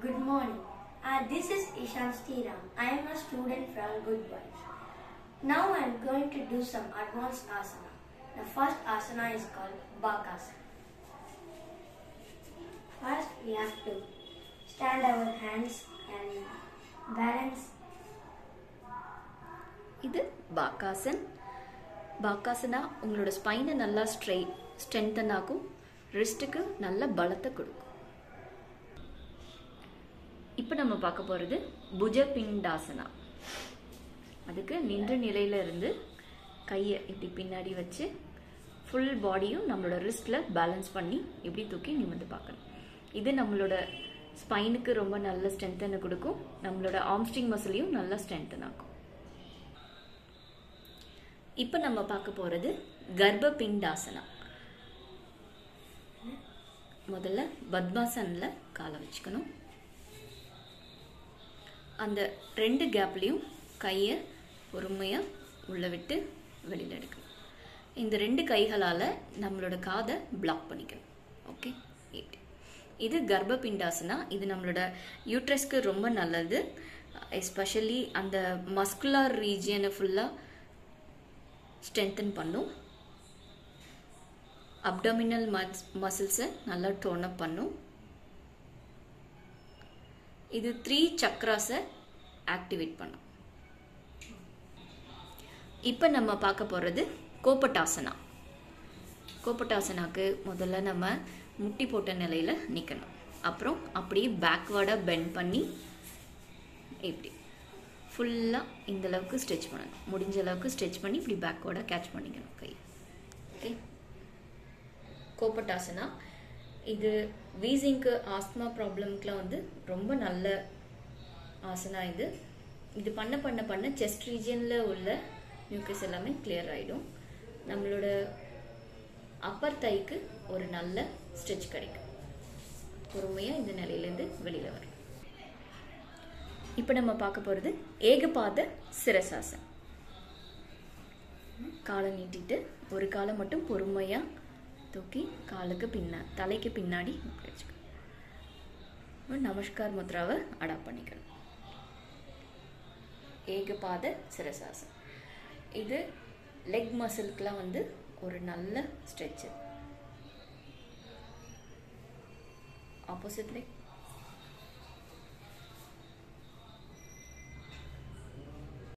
Good morning. Uh, this is Ishan Stiram. I am a student from Good Vibes. Now I am going to do some advanced asana. The first asana is called Bakasana. First, we have to stand our hands and balance. இது பாக்காசன் பாக்காசனா உங்களோட ஸ்பைனை நல்லா ஸ்ட்ரெய் strengthen ஆகும் ரிஸ்ட்டுக்கு நல்ல பலத்தை கொடுக்கும் இப்போ நம்ம பார்க்க போகிறது புஜபிண்டாசனா அதுக்கு நின்ற நிலையில இருந்து கையை இப்படி பின்னாடி வச்சு ஃபுல் பாடியும் நம்மளோட ரிஸ்டில் பேலன்ஸ் பண்ணி இப்படி தூக்கி நிமிர்ந்து பார்க்கணும் இது நம்மளோட ஸ்பைனுக்கு ரொம்ப நல்ல ஸ்ட்ரென்த்தனை கொடுக்கும் நம்மளோட ஆம்ஸ்ட்ரிங் மசிலையும் நல்லா ஸ்ட்ரென்த்தன் ஆக்கும் இப்போ நம்ம பார்க்க போகிறது கர்ப்பபிண்டாசனா முதல்ல பத்மாசனில் காலை வச்சுக்கணும் அந்த ரெண்டு கேப்லேயும் கையை பொறுமையாக உள்ளே விட்டு வெளியில் எடுக்கணும் இந்த ரெண்டு கைகளால் நம்மளோட காதை பிளாக் பண்ணிக்கணும் ஓகே இப்படி இது கர்ப்பபிண்டாசனா இது நம்மளோட யூட்ரஸ்க்கு ரொம்ப நல்லது எஸ்பெஷலி அந்த மஸ்குலார் ரீஜியனை ஃபுல்லாக ஸ்ட்ரென்தன் பண்ணும் அப்டமினல் மஸ் மசில்ஸை நல்லா டோன் அப் பண்ணும் இது த்ரீ சக்ராஸை ஆக்டிவேட் பண்ணும் இப்போ நம்ம பார்க்க போகிறது கோப்பட்டாசனா கோப்பட்டாசனாக்கு முதல்ல நம்ம முட்டி போட்ட நிலையில் நிற்கணும் அப்புறம் அப்படியே பேக்வேர்டாக பெண்ட் பண்ணி இப்படி ஃபுல்லாக இந்த அளவுக்கு ஸ்ட்ரெச் பண்ணணும் முடிஞ்ச அளவுக்கு ஸ்ட்ரெச் பண்ணி இப்படி பேக்வேர்டாக கேட்ச் பண்ணிக்கணும் கை ஓகே கோப்பட்டாசனா இது வீசிங்க்கு ஆஸ்மா ப்ராப்ளம்க்குலாம் வந்து ரொம்ப நல்ல ஆசனா இது இது பண்ண பண்ண பண்ண செஸ்ட் ரீஜியனில் உள்ள நியூக்ளியஸ் எல்லாமே கிளியர் ஆகிடும் நம்மளோட அப்பர் தைக்கு ஒரு நல்ல ஸ்ட்ரெச் கிடைக்கும் பொறுமையாக இந்த நிலையிலேருந்து வெளியில் வரும் இப்போ நம்ம பார்க்க போகிறது ஏகபாத சிரசாசன் காலை நீட்டிட்டு ஒரு காலை மட்டும் பொறுமையாக தூக்கி காலுக்கு பின்னா தலைக்கு பின்னாடி இப்படி வச்சுக்கணும் நமஸ்கார் முத்ராவை அடாப்ட் பண்ணிக்கணும் ஏகபாத சிரசாசன் இது லெக் மசிலுக்கெலாம் வந்து ஒரு நல்ல ஸ்ட்ரெச்சு ஆப்போசிட் லெக்